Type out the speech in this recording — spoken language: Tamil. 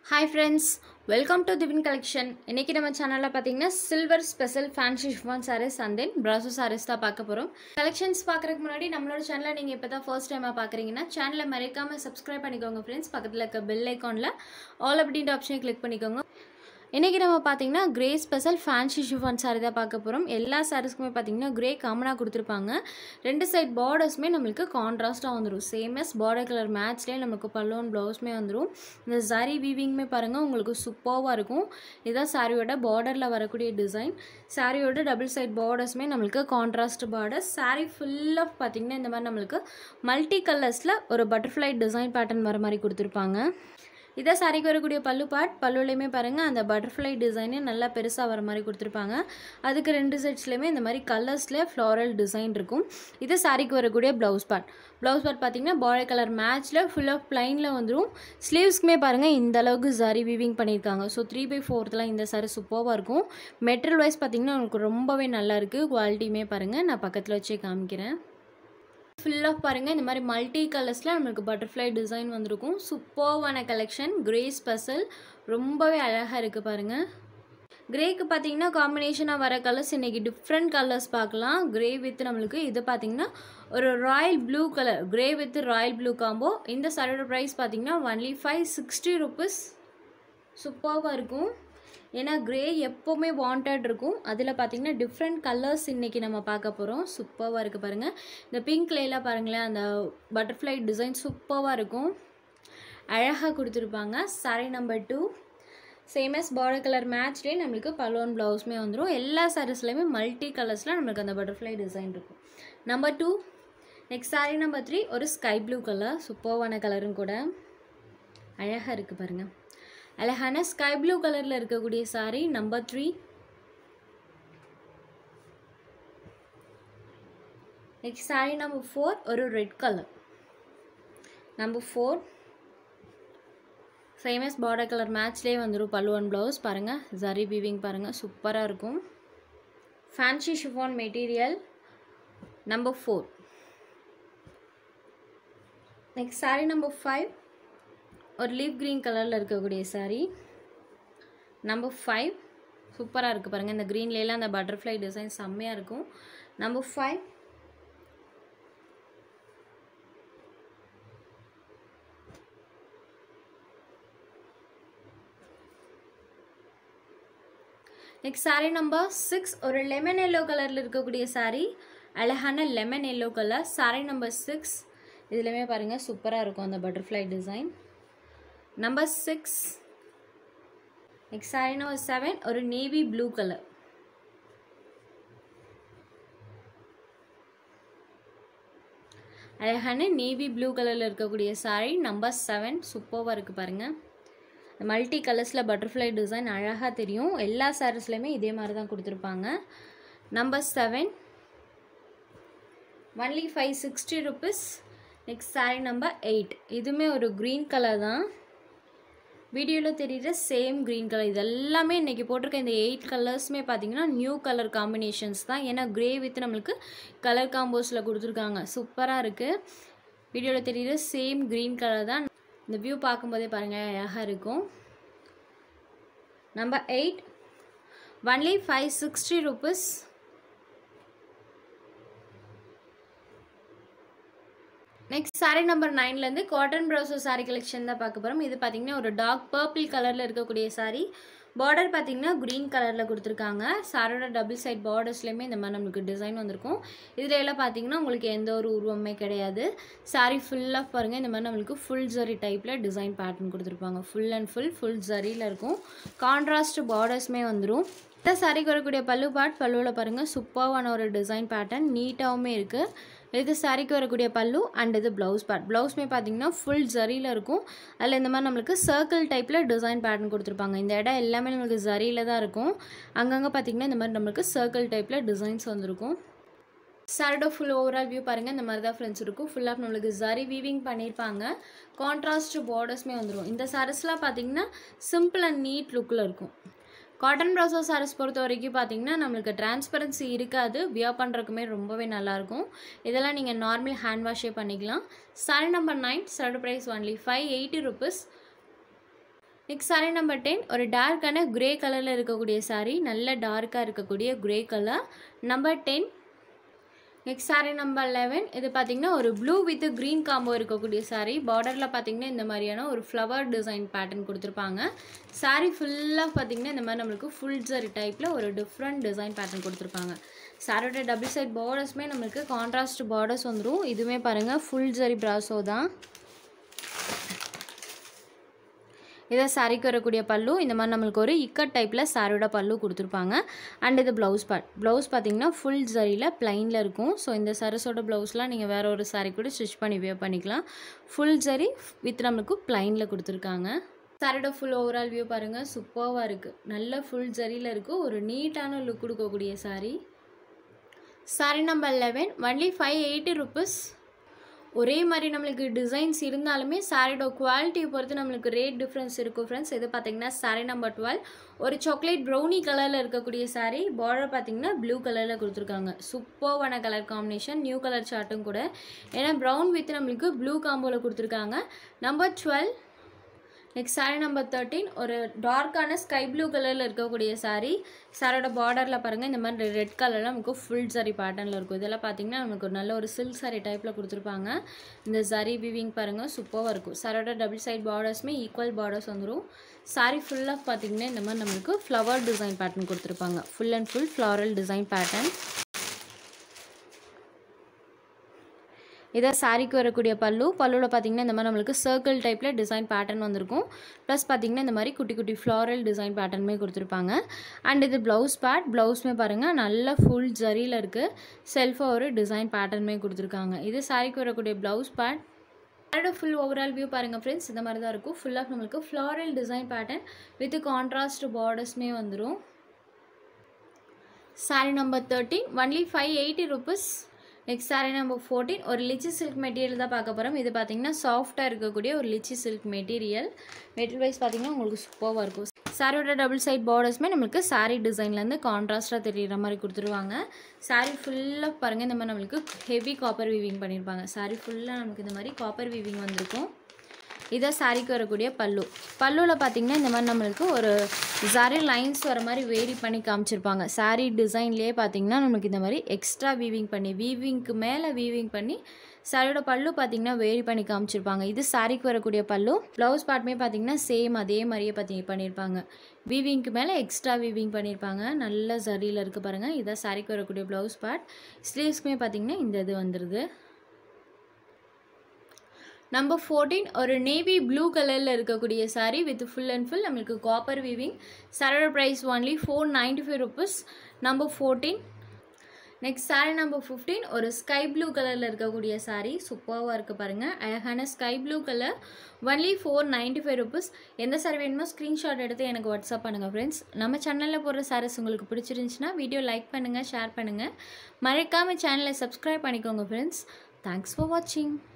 hi friends welcome to Divin collection இன்றைக்கி நம்ம சேனலில் பார்த்தீங்கன்னா silver special fancy chiffon sarees and then brasso sarees தான் பார்க்க போகிறோம் கலெக்ஷன்ஸ் பார்க்குறதுக்கு முன்னாடி நம்மளோட சேனலை நீங்கள் இப்போ தான் ஃபர்ஸ்ட் டைமாக பார்க்குறீங்கன்னா சேனலை மறைக்காமல் சப்ஸ்கிரைப் பண்ணிக்கோங்க ஃப்ரெண்ட்ஸ் பக்கத்தில் இருக்க பெல் ஐக்கானில் ஆல் அப்படின்ற ஆப்ஷனை கிளிக் பண்ணிக்கோங்க இன்றைக்கி நம்ம பார்த்தீங்கன்னா grey special fancy chiffon saree தான் பார்க்க போகிறோம் எல்லா சாரீஸ்க்குமே பார்த்தீங்கன்னா கிரே காமனாக கொடுத்துருப்பாங்க ரெண்டு சைட் பார்டர்ஸுமே நம்மளுக்கு கான்ட்ராஸ்ட்டாக வந்துடும் சேமஸ் பார்டர் கலர் மேட்ச்லேயே நமக்கு பல்லோன் ப்ளவுஸுமே வந்துடும் இந்த சாரி வீவிங்குமே பாருங்கள் உங்களுக்கு சூப்பராக இருக்கும் இதுதான் சாரியோட பார்டரில் வரக்கூடிய டிசைன் சாரியோட டபுள் சைட் பார்டர்ஸுமே நம்மளுக்கு கான்ட்ராஸ்ட் பார்டர்ஸ் சாரி ஃபுல்லாக பார்த்தீங்கன்னா இந்த மாதிரி நம்மளுக்கு மல்டி கலர்ஸில் ஒரு பட்டர்ஃப்ளை டிசைன் பேட்டர்ன் வர மாதிரி கொடுத்துருப்பாங்க இதை சாரிக்கு வரக்கூடிய பல்லு பார்ட் பல்லுலையுமே பாருங்கள் அந்த பட்டர்ஃப்ளை டிசைனே நல்லா பெருசாக வர மாதிரி கொடுத்துருப்பாங்க அதுக்கு ரெண்டு செட்ஸ்லையுமே இந்த மாதிரி கலர்ஸில் ஃப்ளாரல் டிசைன் இருக்கும் இது சாரிக்கு வரக்கூடிய ப்ளவுஸ் பார்ட் ப்ளவுஸ் பார்ட் பார்த்தீங்கன்னா பாய் கலர் மேட்ச்சில் ஃபுல் ஆஃப் ப்ளைனில் வந்துடும் ஸ்லீவ்ஸ்க்குமே பாருங்கள் இந்த அளவுக்கு சாரி வீவிங் பண்ணியிருக்காங்க ஸோ த்ரீ பை ஃபோர்த்தில் இந்த சாரி சூப்பராக இருக்கும் மெட்டீரியல் வைஸ் பார்த்தீங்கன்னா உங்களுக்கு ரொம்பவே நல்லா இருக்குது குவாலிட்டியுமே பாருங்கள் நான் பக்கத்தில் வச்சே காமிக்கிறேன் ஃபுல்லாக பாருங்கள் இந்த மாதிரி மல்டி கலர்ஸில் நம்மளுக்கு பட்டர்ஃப்ளை டிசைன் வந்திருக்கும் சூப்பர்வான கலெக்ஷன் கிரே ஸ்பெஷல் ரொம்பவே அழகாக இருக்குது பாருங்கள் கிரேக்கு பார்த்தீங்கன்னா காம்பினேஷனாக வர கலர்ஸ் இன்றைக்கி டிஃப்ரெண்ட் கலர்ஸ் பார்க்கலாம் கிரே வித் நம்மளுக்கு இது பார்த்தீங்கன்னா ஒரு royal blue colour grey with royal blue combo இந்த சாரியோட ப்ரைஸ் பார்த்தீங்கன்னா ஒன்லி ஃபைவ் சிக்ஸ்டி ருபீஸ் சூப்பராக இருக்கும் ஏன்னா க்ரே எப்போவுமே வாண்டட் இருக்கும் அதில் பார்த்தீங்கன்னா டிஃப்ரெண்ட் கலர்ஸ் இன்றைக்கி நம்ம பார்க்க போகிறோம் சூப்பராக இருக்குது பாருங்கள் இந்த பிங்க்லேலாம் பாருங்களேன் அந்த பட்டர்ஃப்ளை டிசைன் சூப்பராக இருக்கும் அழகாக கொடுத்துருப்பாங்க சாரி நம்பர் டூ சேமஸ் பார்டர் கலர் மேட்ச்லேயே நம்மளுக்கு பலோன் ப்ளவுஸுமே வந்துடும் எல்லா சாரீஸ்லையுமே மல்டி கலர்ஸில் நம்மளுக்கு அந்த பட்டர்ஃப்ளை டிசைன் இருக்கும் number two next saree number three ஒரு ஸ்கை ப்ளூ கலர் சூப்பர்வான கலரும் கூட அழகாக இருக்குது பாருங்கள் அழகான ஸ்கை ப்ளூ கலரில் இருக்கக்கூடிய saree number three next saree number four ஒரு red colour number four famous border colour மேட்ச்லேயே வந்துடும் பல்லுவன் ப்ளவுஸ் பாருங்கள் ஜரி வீவிங் பாருங்கள் சூப்பராக இருக்கும் fancy chiffon material number four next saree number five ஒரு லீப் க்ரீன் கலரில் இருக்கக்கூடிய சாரீ நம்பர் ஃபைவ் சூப்பராக இருக்குது பாருங்கள் இந்த க்ரீன்லேலாம் அந்த பட்டர்ஃப்ளை டிசைன் செம்மையாக இருக்கும் number five next saree number six ஒரு லெமன் எல்லோ கலரில் இருக்கக்கூடிய சாரீ அழகான lemon yellow colour saree number six இதுலேயுமே பாருங்கள் சூப்பராக இருக்கும் அந்த butterfly design number six next saree number seven ஒரு நேவி ப்ளூ கலர் அழகான நேவி ப்ளூ கலரில் இருக்கக்கூடிய சாரீ நம்பர் செவன் சூப்பராக இருக்குது பாருங்கள் மல்டி கலர்ஸில் பட்டர்ஃப்ளை டிசைன் அழகாக தெரியும் எல்லா சாரீஸ்லையுமே இதே மாதிரி தான் கொடுத்துருப்பாங்க number seven only five sixty rupees next saree number eight இதுவுமே ஒரு க்ரீன் கலர் தான் வீடியோவில் தெரியுற சேம் க்ரீன் கலர் இது எல்லாமே இன்றைக்கி போட்டிருக்க இந்த எயிட் கலர்ஸுமே பார்த்தீங்கன்னா நியூ கலர் காம்பினேஷன்ஸ் தான் ஏன்னா க்ரே வித் நம்மளுக்கு கலர் காம்போஸில் கொடுத்துருக்காங்க சூப்பராக இருக்குது வீடியோவில் தெரியுற சேம் க்ரீன் கலர் தான் இந்த வியூ பார்க்கும்போதே பாருங்கள் அழகாக இருக்கும் number eight only five sixty rupees next saree number நைன்லேருந்து காட்டன் ப்ரௌசர் சாரீ கலெக்ஷன் தான் பார்க்க போகிறோம் இது பார்த்திங்கன்னா ஒரு டார்க் பர்பிள் கலரில் இருக்கக்கூடிய சாரீ பார்டர் பார்த்திங்கன்னா க்ரீன் கலரில் கொடுத்துருக்காங்க சாரோட டபுள் சைட் பார்டர்ஸ்லேயுமே இந்த மாதிரி நம்மளுக்கு டிசைன் வந்திருக்கும் இதில் எல்லாம் பார்த்திங்கன்னா உங்களுக்கு எந்த ஒரு உருவமே கிடையாது சாரீ ஃபுல்லாக பாருங்கள் இந்த மாதிரி நம்மளுக்கு ஃபுல் ஜரி டைப்பில் டிசைன் பேட்டர்ன் கொடுத்துருப்பாங்க ஃபுல் அண்ட் ஃபுல் ஃபுல் ஜரியில் இருக்கும் கான்ட்ராஸ்ட் பார்டர்ஸுமே வந்துடும் இந்த சாரிக்கு வரக்கூடிய பல்லு பார்ட் பல்லுவில் பாருங்கள் சூப்பரான ஒரு டிசைன் பேட்டர்ன் நீட்டாகவுமே இருக்குது இது சாரிக்கு வரக்கூடிய பல்லு அண்ட் இது ப்ளவுஸ் பார்ட் ப்ளவுஸ்மே பார்த்தீங்கன்னா ஃபுல் ஜரியில் இருக்கும் அதில் இந்த மாதிரி நம்மளுக்கு சர்க்கிள் டைப்பில் டிசைன் பேட்டர்ன் கொடுத்துருப்பாங்க இந்த இடம் எல்லாமே நம்மளுக்கு ஜரியில் தான் இருக்கும் அங்கங்கே பார்த்தீங்கன்னா இந்த மாதிரி நம்மளுக்கு சர்க்கிள் டைப்பில் டிசைன்ஸ் வந்திருக்கும் சாரியோட ஃபுல் ஓவரால் வியூ பாருங்கள் இந்த மாதிரி தான் ஃப்ரெண்ட்ஸ் இருக்கும் ஃபுல்லாக நம்மளுக்கு ஜரி வீவிங் பண்ணியிருப்பாங்க கான்ட்ராஸ்ட் பார்டர்ஸ்மே வந்துடும் இந்த சாரீஸ்லாம் பார்த்தீங்கன்னா சிம்பிள் அண்ட் நீட் லுக்கில் இருக்கும் காட்டன் ப்ரௌசர் சாரீஸ் பொறுத்த வரைக்கும் பார்த்தீங்கன்னா நம்மளுக்கு டிரான்ஸ்பரன்சி இருக்காது வியர் பண்ணுறதுக்குமே ரொம்பவே நல்லாயிருக்கும் இதெல்லாம் நீங்கள் நார்மல் ஹேண்ட் வாஷே பண்ணிக்கலாம் saree number nine saree price only five eighty rupees next saree number ten ஒரு டார்க்கான கிரே கலரில் இருக்கக்கூடிய saree நல்ல டார்க்காக இருக்கக்கூடிய grey colour number ten next saree number eleven இது பார்த்தீங்கன்னா ஒரு ப்ளூ வித் க்ரீன் காம்போ இருக்கக்கூடிய saree பார்டரில் பார்த்தீங்கன்னா இந்த மாதிரியான ஒரு ஃப்ளவர் டிசைன் பேட்டர்ன் கொடுத்துருப்பாங்க saree ஃபுல்லாக பார்த்தீங்கன்னா இந்த மாதிரி நம்மளுக்கு ஃபுல் ஜரி டைப்பில் ஒரு டிஃப்ரெண்ட் டிசைன் பேட்டர்ன் கொடுத்துருப்பாங்க சாரியோட டபுள் சைட் பார்டர்ஸுமே நம்மளுக்கு கான்ட்ராஸ்ட் பார்டர்ஸ் வந்துடும் இதுவுமே பாருங்கள் ஃபுல் ஜரி ப்ராசோ தான் இதை சாரிக்கு வரக்கூடிய பல்லு இந்த மாதிரி நம்மளுக்கு ஒரு இக்கட் டைப்பில் சாரியோட பல்லு கொடுத்துருப்பாங்க அண்ட் இது ப்ளவுஸ் பார்ட் ப்ளவுஸ் பார்த்தீங்கன்னா ஃபுல் ஜரியில் ப்ளைனில் இருக்கும் ஸோ இந்த சரஸோட ப்ளவுஸ்லாம் நீங்கள் வேறு ஒரு சாரி கூட ஸ்டிச் பண்ணி வியர் பண்ணிக்கலாம் ஃபுல் ஜரி வித் நம்மளுக்கு ப்ளைனில் கொடுத்துருக்காங்க சாரியோட ஃபுல் ஓவரால் வியூ பாருங்கள் சூப்பராக இருக்குது நல்ல ஃபுல் ஜரியில் இருக்குது ஒரு நீட்டான லுக் கொடுக்கக்கூடிய saree saree number eleven only five eighty rupees ஒரே மாதிரி நம்மளுக்கு டிசைன்ஸ் இருந்தாலுமே சாரியோட குவாலிட்டியை பொறுத்து நம்மளுக்கு ரேட் டிஃப்ரென்ஸ் இருக்கும் ஃப்ரெண்ட்ஸ் இது பார்த்தீங்கன்னா சாரி நம்பர் டுவெல் ஒரு சாக்லேட் ப்ரௌனி கலரில் இருக்கக்கூடிய சாரீ பார்டர் பார்த்தீங்கன்னா ப்ளூ கலரில் கொடுத்துருக்காங்க சூப்பர்வான கலர் காம்பினேஷன் நியூ கலர் சார்ட்டும் கூட ஏன்னா ப்ரௌன் வித் நம்மளுக்கு ப்ளூ காம்போவில் கொடுத்துருக்காங்க number twelve next saree number thirteen ஒரு டார்க்கான ஸ்கை ப்ளூ கலரில் இருக்கக்கூடிய சாரீ சாரோட பார்டரில் பாருங்கள் இந்த மாதிரி ரெட் கலரில் நமக்கு ஃபுல் சாரி பேட்டர்னில் இருக்கும் இதெல்லாம் பார்த்தீங்கன்னா நமக்கு ஒரு நல்ல ஒரு சில்க் சாரி டைப்பில் கொடுத்துருப்பாங்க இந்த சாரி விவிங் பாருங்கள் சூப்பராக இருக்கும் சாரோட டபுள் சைட் பார்டர்ஸுமே ஈக்குவல் பார்டர்ஸ் வந்துடும் சாரி ஃபுல்லாக பார்த்தீங்கன்னா இந்த மாதிரி நம்மளுக்கு ஃப்ளவர் டிசைன் பேட்டர்ன் கொடுத்துருப்பாங்க full and full floral design pattern இதை சாரிக்கு வரக்கூடிய பல்லு பல்லுவில் பார்த்தீங்கன்னா இந்த மாதிரி நம்மளுக்கு சர்க்கிள் டைப்பில் டிசைன் பேட்டர்ன் வந்திருக்கும் ப்ளஸ் பார்த்தீங்கன்னா இந்த மாதிரி குட்டி குட்டி ஃப்ளாரல் டிசைன் பேட்டர்னுமே கொடுத்துருப்பாங்க அண்ட் இது ப்ளவுஸ் பேட் ப்ளவுஸுமே பாருங்கள் நல்ல ஃபுல் ஜரியில் இருக்குது செல்ஃபாக ஒரு டிசைன் பேட்டர்னுமே கொடுத்துருக்காங்க இது சாரிக்கு வரக்கூடிய ப்ளவுஸ் பேட் அதோட ஃபுல் ஓவரால் வியூ பாருங்கள் ஃப்ரெண்ட்ஸ் இந்த மாதிரி தான் இருக்கும் ஃபுல்லாக நம்மளுக்கு floral design pattern with contrast பார்டர்ஸ்மே வந்துடும் saree number thirteen only five eighty rupees next saree number fourteen ஒரு லிச்சி சில்க் மெட்டீரியல் தான் பார்க்க போகிறோம் இது பார்த்தீங்கன்னா சாஃப்டாக இருக்கக்கூடிய ஒரு lychee silk material material wise பார்த்தீங்கன்னா உங்களுக்கு சூப்பராக இருக்கும் சாரியோட டபுள் சைட் பார்டர்ஸ்மே நம்மளுக்கு சாரீ டிசைன்லேருந்து கான்ட்ராஸ்ட்டாக தெரிகிற மாதிரி கொடுத்துருவாங்க சாரீ ஃபுல்லாக பாருங்கள் இந்த மாதிரி நம்மளுக்கு ஹெவி காப்பர் வீவிங் பண்ணியிருப்பாங்க சாரீ ஃபுல்லாக நமக்கு இந்த மாதிரி காப்பர் வீவிங் வந்திருக்கும் இதை சாரிக்கு வரக்கூடிய பல்லு பல்லுவில் பார்த்தீங்கன்னா இந்த மாதிரி நம்மளுக்கு ஒரு சாரி லைன்ஸ் வர மாதிரி வேரி பண்ணி காமிச்சிருப்பாங்க சாரீ டிசைன்லேயே பார்த்தீங்கன்னா நம்மளுக்கு இந்த மாதிரி எக்ஸ்ட்ரா வீவிங் பண்ணி வீவிங்க்கு மேலே வீவிங் பண்ணி சாரியோட பல்லு பார்த்தீங்கன்னா வேரி பண்ணி காமிச்சிருப்பாங்க இது சாரிக்கு வரக்கூடிய பல்லு ப்ளவுஸ் பார்ட்டுமே பார்த்தீங்கன்னா சேம் அதே மாதிரியே பார்த்தி பண்ணியிருப்பாங்க வீவிங்க்கு மேலே எக்ஸ்ட்ரா வீவிங் பண்ணியிருப்பாங்க நல்ல சரியில் இருக்குது பாருங்கள் இதான் சாரிக்கு வரக்கூடிய ப்ளவுஸ் பார்ட் ஸ்லீவ்ஸ்க்குமே பார்த்தீங்கன்னா இந்த இது வந்துடுது நம்பர் ஃபோர்டீன் ஒரு நேவி ப்ளூ கலரில் இருக்கக்கூடிய saree with full and full நம்மளுக்கு காப்பர் வீவிங் சாரோட price only four ninety five rupees number fourteen next saree number fifteen ஒரு ஸ்கை ப்ளூ கலரில் இருக்கக்கூடிய சாரீ சூப்பராக இருக்குது பாருங்கள் அழகான sky blue colour only four ninety five rupees எந்த சாரி வேணுமோ ஸ்க்ரீன்ஷாட் எடுத்து எனக்கு வாட்ஸ்அப் பண்ணுங்கள் ஃப்ரெண்ட்ஸ் நம்ம சேனலில் போடுற சாரீஸ் உங்களுக்கு பிடிச்சிருந்துச்சுன்னா வீடியோ லைக் பண்ணுங்கள் ஷேர் பண்ணுங்கள் மறக்காமல் சேனலை சப்ஸ்கிரைப் பண்ணிக்கோங்க ஃப்ரெண்ட்ஸ் தேங்க்ஸ் ஃபார் வாட்சிங்